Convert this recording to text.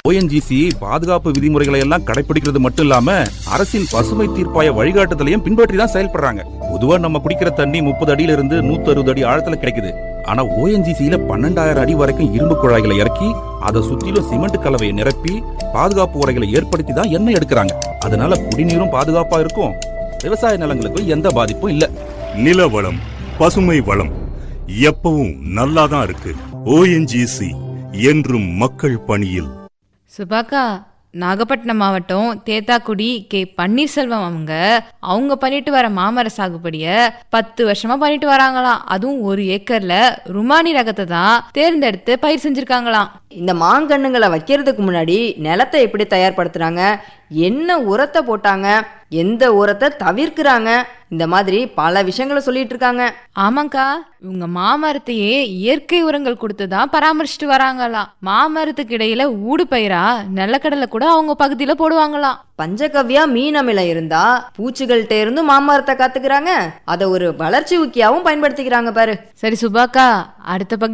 ONGC பாதுகாப்பு விதிமுறைகளை எல்லாம் கடைபிடிக்கிறது மட்டும் இல்லாம அரசின் பசுமை தீர்ப்பாய வழிகாட்டுதலையும் பின்பற்றி தான் செயல்படுறாங்க பொதுவா நம்ம குடிக்கிற தண்ணி முப்பது அடியில இருந்து நூத்தி அறுபது அடி ஆழத்துல கிடைக்குது ஆனா ஓஎன்ஜிசியில பன்னெண்டாயிரம் அடி வரைக்கும் இரும்பு குழாய்களை இறக்கி அதை சுத்திலும் சிமெண்ட் கலவையை நிரப்பி பாதுகாப்பு உரைகளை ஏற்படுத்தி தான் எண்ணெய் எடுக்கிறாங்க அதனால குடிநீரும் பாதுகாப்பா இருக்கும் விவசாய நிலங்களுக்கு எந்த பாதிப்பும் இல்ல நில வளம் பசுமை வளம் எப்பவும் நல்லாதான் இருக்கு ஓஎன்ஜிசி என்றும் மக்கள் பணியில் சுபாக்கா நாகப்பட்டினம் மாவட்டம் தேத்தாக்குடி கே பன்னீர்செல்வம் அவங்க அவங்க பண்ணிட்டு வர மாமர சாகுபடிய பத்து வருஷமா பண்ணிட்டு வராங்களாம் அதுவும் ஒரு ஏக்கர்ல ருமானி ரகத்தை தான் தேர்ந்தெடுத்து பயிர் செஞ்சிருக்காங்களாம் இந்த மாங்கன்னுங்களை வைக்கிறதுக்கு முன்னாடி நிலத்தை எப்படி தயார்படுத்துறாங்க என்ன உரத்தை போட்டாங்க எந்த உரத்தை தவிர்க்கிறாங்க இந்த மாதிரி பல விஷயங்களை சொல்லிட்டு இருக்காங்க ஆமாக்கா இவங்க மாமரத்தையே இயற்கை உரங்கள் கொடுத்து தான் பராமரிச்சுட்டு வராங்களாம் மாமரத்துக்கு இடையில ஊடு பயிரா நிலக்கடலை கூட அவங்க பகுதியில போடுவாங்களாம் பஞ்சகவ்யா மீன் அமிலம் இருந்தா பூச்சிகள்கிட்ட இருந்து மாமரத்தை காத்துக்கிறாங்க அதை ஒரு வளர்ச்சி ஊக்கியாவும் பயன்படுத்திக்கிறாங்க பாரு சரி சுபாக்கா அடுத்த பகுதி